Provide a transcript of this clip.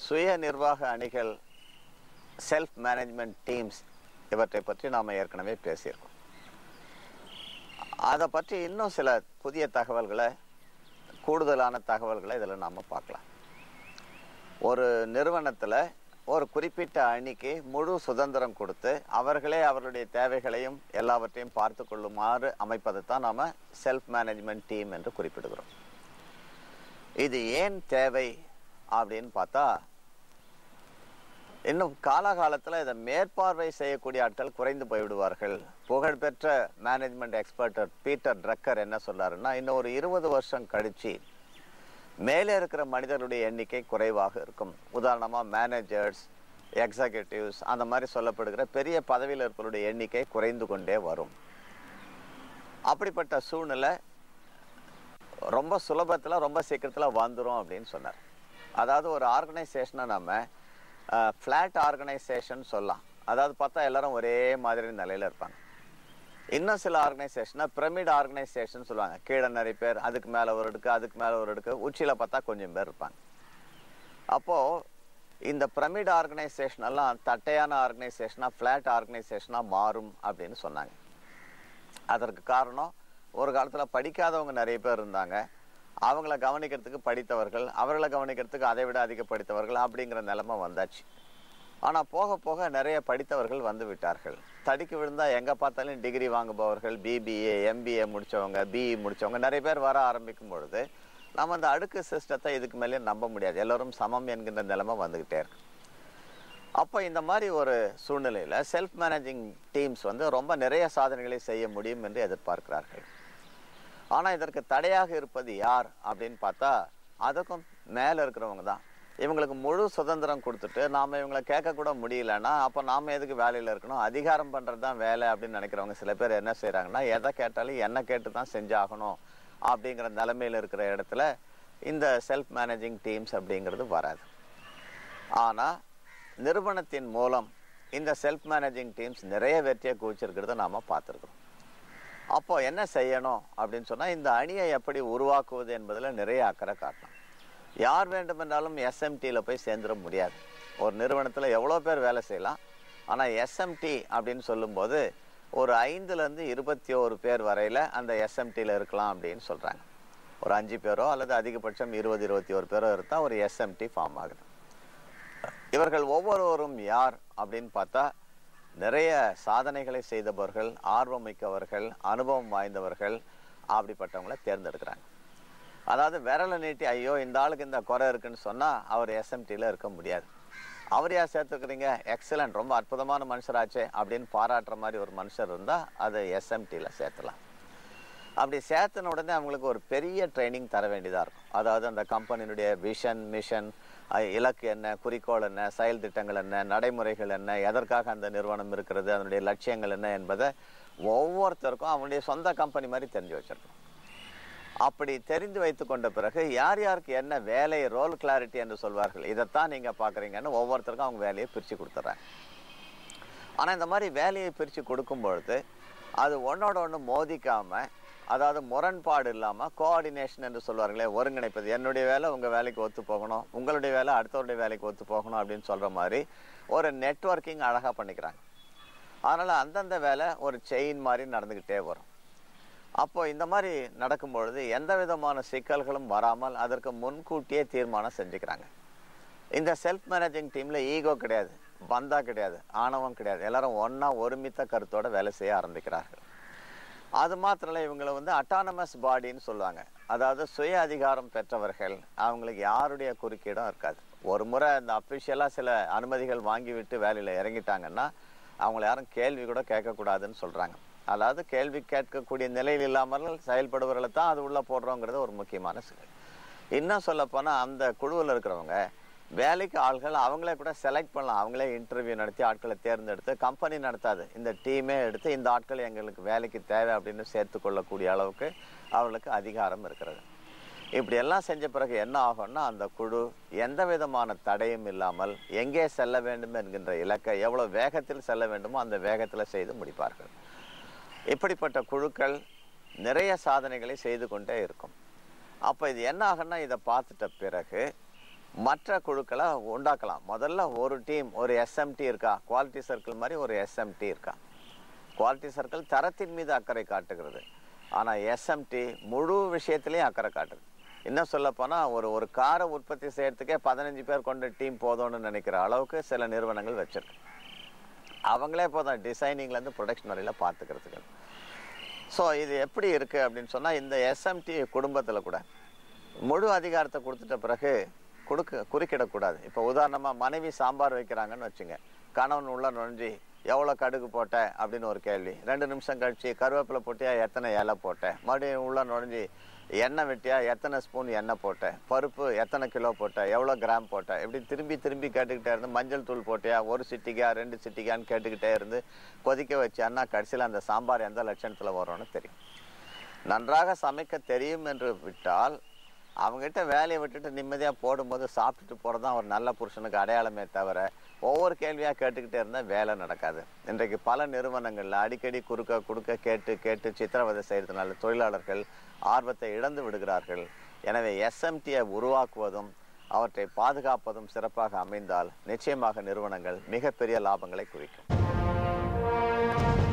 சுய நிர்வாக அணிகள் செல்ஃப் மேனேஜ்மெண்ட் டீம்ஸ் இவற்றை பற்றி நாம் ஏற்கனவே பேசியிருக்கோம் அதை பற்றி இன்னும் சில புதிய தகவல்களை கூடுதலான தகவல்களை இதில் நாம் பார்க்கலாம் ஒரு நிறுவனத்தில் ஒரு குறிப்பிட்ட அணிக்கு முழு சுதந்திரம் கொடுத்து அவர்களே அவர்களுடைய தேவைகளையும் எல்லாவற்றையும் பார்த்து கொள்ளுமாறு அமைப்பதை தான் நாம் செல்ஃப் மேனேஜ்மெண்ட் டீம் என்று குறிப்பிடுகிறோம் இது ஏன் தேவை அப்படின்னு பார்த்தா இன்னும் காலகாலத்தில் இதை மேற்பார்வை செய்யக்கூடிய ஆட்கள் குறைந்து போய்விடுவார்கள் புகழ்பெற்ற மேனேஜ்மெண்ட் எக்ஸ்பர்ட் பீட்டர் ட்ரக்கர் என்ன சொல்றாருன்னா இன்னும் ஒரு இருபது வருஷம் கழிச்சு மேலே இருக்கிற மனிதர்களுடைய எண்ணிக்கை குறைவாக இருக்கும் உதாரணமாக மேனேஜர்ஸ் எக்ஸிக்யூட்டிவ்ஸ் அந்த மாதிரி சொல்லப்படுகிற பெரிய பதவியில் இருப்பவருடைய எண்ணிக்கை குறைந்து கொண்டே வரும் அப்படிப்பட்ட சூழ்நிலை ரொம்ப சுலபத்தில் ரொம்ப சீக்கிரத்தில் வந்துடும் அப்படின்னு சொன்னார் அதாவது ஒரு ஆர்கனைசேஷனை நம்ம ஃப்ளாட் ஆர்கனைசேஷன் சொல்லலாம் அதாவது பார்த்தா எல்லாரும் ஒரே மாதிரி நிலையில் இருப்பாங்க இன்னும் சில ஆர்கனைசேஷனை பிரமிட் ஆர்கனைசேஷன் சொல்லுவாங்க கீழே நிறைய பேர் அதுக்கு மேலே ஒரு அடுக்கு அதுக்கு மேலே ஒரு அடுக்கு உச்சியில் பார்த்தா கொஞ்சம் பேர் இருப்பாங்க அப்போது இந்த பிரமிட் ஆர்கனைசேஷன் எல்லாம் தட்டையான ஆர்கனைசேஷனாக ஃப்ளாட் ஆர்கனைசேஷனாக மாறும் அப்படின்னு சொன்னாங்க அதற்கு காரணம் ஒரு காலத்தில் படிக்காதவங்க நிறைய பேர் இருந்தாங்க அவங்கள கவனிக்கிறதுக்கு படித்தவர்கள் அவர்களை கவனிக்கிறதுக்கு அதை விட அதிக படித்தவர்கள் அப்படிங்கிற நிலைமை வந்தாச்சு ஆனால் போக போக நிறைய படித்தவர்கள் வந்து விட்டார்கள் தடிக்கு விழுந்தால் எங்கே பார்த்தாலும் டிகிரி வாங்குபவர்கள் பிபிஏ எம்பிஏ முடித்தவங்க பிஇ முடித்தவங்க நிறைய பேர் வர ஆரம்பிக்கும் பொழுது நம்ம அந்த அடுக்கு சிஸ்டத்தை இதுக்கு மேலே நம்ப முடியாது எல்லோரும் சமம் என்கின்ற நிலைமை வந்துக்கிட்டே இருக்கு அப்போ இந்த மாதிரி ஒரு சூழ்நிலையில் செல்ஃப் மேனேஜிங் டீம்ஸ் வந்து ரொம்ப நிறைய சாதனைகளை செய்ய முடியும் என்று எதிர்பார்க்கிறார்கள் ஆனால் இதற்கு தடையாக இருப்பது யார் அப்படின்னு பார்த்தா அதுக்கும் மேலே இருக்கிறவங்க தான் இவங்களுக்கு முழு சுதந்திரம் கொடுத்துட்டு நாம் இவங்களை கேட்கக்கூட முடியலன்னா அப்போ நாம் எதுக்கு வேலையில் இருக்கணும் அதிகாரம் பண்ணுறது தான் வேலை அப்படின்னு நினைக்கிறவங்க சில பேர் என்ன செய்கிறாங்கன்னா எதை கேட்டாலும் என்ன கேட்டு தான் செஞ்சாகணும் அப்படிங்கிற நிலைமையில் இருக்கிற இடத்துல இந்த செல்ஃப் மேனேஜிங் டீம்ஸ் அப்படிங்கிறது வராது ஆனால் நிறுவனத்தின் மூலம் இந்த செல்ஃப் மேனேஜிங் டீம்ஸ் நிறைய வெற்றியை குவிச்சிருக்கிறத நாம் பார்த்துருக்கோம் அப்போ என்ன செய்யணும் அப்படின்னு சொன்னால் இந்த அணியை எப்படி உருவாக்குவது என்பதில் நிறைய அக்கறை காட்டணும் யார் வேண்டுமென்றாலும் எஸ்எம்டியில் போய் சேர்ந்துட முடியாது ஒரு நிறுவனத்தில் எவ்வளோ பேர் வேலை செய்யலாம் ஆனால் எஸ்எம்டி அப்படின்னு சொல்லும்போது ஒரு ஐந்துலேருந்து இருபத்தி ஓரு பேர் வரையில் அந்த எஸ்எம்டியில் இருக்கலாம் அப்படின்னு சொல்கிறாங்க ஒரு அஞ்சு பேரோ அல்லது அதிகபட்சம் இருபது இருபத்தி ஒரு பேரோ இருந்தால் ஒரு எஸ்எம்டி ஃபார்ம் ஆகுது இவர்கள் ஒவ்வொருவரும் யார் அப்படின்னு பார்த்தா நிறைய சாதனைகளை செய்தவர்கள் ஆர்வமிக்கவர்கள் அனுபவம் வாய்ந்தவர்கள் அப்படிப்பட்டவங்கள தேர்ந்தெடுக்கிறாங்க அதாவது விரலை நீட்டி ஐயோ இந்த ஆளுக்கு இந்த குறை இருக்குன்னு சொன்னால் அவர் எஸ்எம்டியில் இருக்க முடியாது அவர் யார் சேர்த்துக்கிறீங்க எக்ஸலண்ட் ரொம்ப அற்புதமான மனுஷராச்சே அப்படின்னு பாராட்டுற மாதிரி ஒரு மனுஷர் இருந்தால் அது எஸ்எம்டியில் சேர்த்துலாம் அப்படி சேர்த்துன உடனே அவங்களுக்கு ஒரு பெரிய ட்ரைனிங் தர வேண்டியதாக இருக்கும் அதாவது அந்த கம்பெனியினுடைய விஷன் மிஷன் இலக்கு என்ன குறிக்கோள் என்ன செயல் திட்டங்கள் என்ன நடைமுறைகள் என்ன எதற்காக அந்த நிறுவனம் இருக்கிறது அதனுடைய லட்சியங்கள் என்ன என்பதை ஒவ்வொருத்தருக்கும் அவனுடைய சொந்த கம்பெனி மாதிரி தெரிஞ்சு வச்சிருக்கணும் அப்படி தெரிந்து வைத்து கொண்ட பிறகு யார் யாருக்கு என்ன வேலை ரோல் கிளாரிட்டி என்று சொல்வார்கள் இதைத்தான் நீங்கள் பார்க்குறீங்கன்னு ஒவ்வொருத்தருக்கும் அவங்க வேலையை பிரித்து கொடுத்துட்றாங்க ஆனால் இந்த மாதிரி வேலையை பிரித்து கொடுக்கும் பொழுது அது ஒன்றோட ஒன்று மோதிக்காமல் அதாவது முரண்பாடு இல்லாமல் கோஆர்டினேஷன் என்று சொல்வார்களே ஒருங்கிணைப்பது என்னுடைய வேலை உங்கள் வேலைக்கு ஒத்து போகணும் உங்களுடைய வேலை அடுத்தவருடைய வேலைக்கு ஒத்து போகணும் அப்படின்னு சொல்கிற மாதிரி ஒரு நெட்ஒர்க்கிங் அழகாக பண்ணிக்கிறாங்க அதனால் அந்தந்த வேலை ஒரு செயின் மாதிரி நடந்துக்கிட்டே வரும் அப்போ இந்த மாதிரி நடக்கும் பொழுது எந்த விதமான சிக்கல்களும் வராமல் அதற்கு முன்கூட்டியே தீர்மானம் செஞ்சுக்கிறாங்க இந்த செல்ஃப் மேனேஜிங் டீமில் ஈகோ கிடையாது பந்தா கிடையாது ஆணவம் கிடையாது எல்லாரும் ஒன்றா ஒருமித்த கருத்தோட வேலை செய்ய ஆரம்பிக்கிறார்கள் அது மாத்திரம் இல்லை இவங்களை வந்து அட்டானமஸ் பாடின்னு சொல்லுவாங்க அதாவது சுய அதிகாரம் பெற்றவர்கள் அவங்களுக்கு யாருடைய குறுக்கீடும் இருக்காது ஒரு முறை இந்த அஃபிஷியலாக சில அனுமதிகள் வாங்கிவிட்டு வேலையில் இறங்கிட்டாங்கன்னா அவங்கள யாரும் கேள்வி கூட கேட்கக்கூடாதுன்னு சொல்கிறாங்க அதாவது கேள்வி கேட்கக்கூடிய நிலையில் இல்லாமல் செயல்படுபவர்களை தான் அது உள்ளே போடுறோங்கிறது ஒரு முக்கியமான சிக்கல் இன்னும் சொல்லப்போனால் அந்த குழுவில் இருக்கிறவங்க வேலைக்கு ஆள்கள் அவங்களே கூட செலக்ட் பண்ணலாம் அவங்களே இன்டர்வியூ நடத்தி ஆட்களை தேர்ந்தெடுத்து கம்பெனி நடத்தாது இந்த டீமே எடுத்து இந்த ஆட்கள் எங்களுக்கு வேலைக்கு தேவை அப்படின்னு சேர்த்து கொள்ளக்கூடிய அளவுக்கு அவர்களுக்கு அதிகாரம் இருக்கிறது இப்படி எல்லாம் செஞ்ச பிறகு என்ன ஆகும்னா அந்த குழு எந்த விதமான தடையும் இல்லாமல் எங்கே செல்ல வேண்டும் என்கின்ற இலக்கை எவ்வளோ வேகத்தில் செல்ல வேண்டுமோ அந்த வேகத்தில் செய்து முடிப்பார்கள் இப்படிப்பட்ட குழுக்கள் நிறைய சாதனைகளை செய்து கொண்டே இருக்கும் அப்போ இது என்ன ஆகும்னா இதை பார்த்துட்ட பிறகு மற்ற குழுக்களை உண்டாக்கலாம் முதல்ல ஒரு டீம் ஒரு எஸ்எம்டி இருக்கா குவாலிட்டி சர்க்கிள் மாதிரி ஒரு எஸ்எம்டி இருக்கா குவாலிட்டி சர்க்கிள் தரத்தின் மீது அக்கறை காட்டுகிறது ஆனால் எஸ்எம்டி முழு விஷயத்திலையும் அக்கறை காட்டுது இன்னும் சொல்லப்போனால் ஒரு ஒரு காரை உற்பத்தி செய்யறதுக்கே பதினஞ்சு பேர் கொண்ட டீம் போதும்னு நினைக்கிற அளவுக்கு சில நிறுவனங்கள் வச்சிருக்கு அவங்களே போதும் டிசைனிங்லேருந்து ப்ரொடக்ஷன் வரையில் பார்த்துக்கிறதுக்கு ஸோ இது எப்படி இருக்குது அப்படின்னு சொன்னால் இந்த எஸ்எம்டி குடும்பத்தில் கூட முழு அதிகாரத்தை கொடுத்துட்ட பிறகு கொடுக்க குறுக்கிடக்கூடாது இப்போ உதாரணமாக மனைவி சாம்பார் வைக்கிறாங்கன்னு வச்சுங்க கணவன் உள்ள நுழைஞ்சி எவ்வளோ கடுகு போட்ட அப்படின்னு ஒரு கேள்வி ரெண்டு நிமிஷம் கழிச்சு கருவேப்பிலை போட்டியா எத்தனை இலை போட்டேன் மறுபடியும் உள்ள நுழைஞ்சி எண்ணெய் வெட்டியா எத்தனை ஸ்பூன் எண்ணெய் போட்டேன் பருப்பு எத்தனை கிலோ போட்ட எவ்வளோ கிராம் போட்ட இப்படி திரும்பி திரும்பி கேட்டுக்கிட்டே இருந்து மஞ்சள் தூள் போட்டியா ஒரு சிட்டிக்கா ரெண்டு சிட்டிக்கான்னு கேட்டுக்கிட்டே இருந்து கொதிக்க வச்சான்னா கடைசியில் அந்த சாம்பார் எந்த லட்சணத்தில் வரும்னு தெரியும் நன்றாக சமைக்க தெரியும் என்று விட்டால் அவங்ககிட்ட வேலையை விட்டுட்டு நிம்மதியாக போடும்போது சாப்பிட்டுட்டு போகிறது தான் ஒரு நல்ல புருஷனுக்கு அடையாளமே தவிர ஒவ்வொரு கேள்வியாக கேட்டுக்கிட்டே இருந்தால் வேலை நடக்காது இன்றைக்கு பல நிறுவனங்களில் அடிக்கடி குறுக்க குறுக்க கேட்டு கேட்டு சித்திரவதை செய்கிறதுனால தொழிலாளர்கள் ஆர்வத்தை இழந்து விடுகிறார்கள் எனவே எஸ்எம்டியை உருவாக்குவதும் அவற்றை பாதுகாப்பதும் சிறப்பாக அமைந்தால் நிச்சயமாக நிறுவனங்கள் மிகப்பெரிய லாபங்களை குறிக்கும்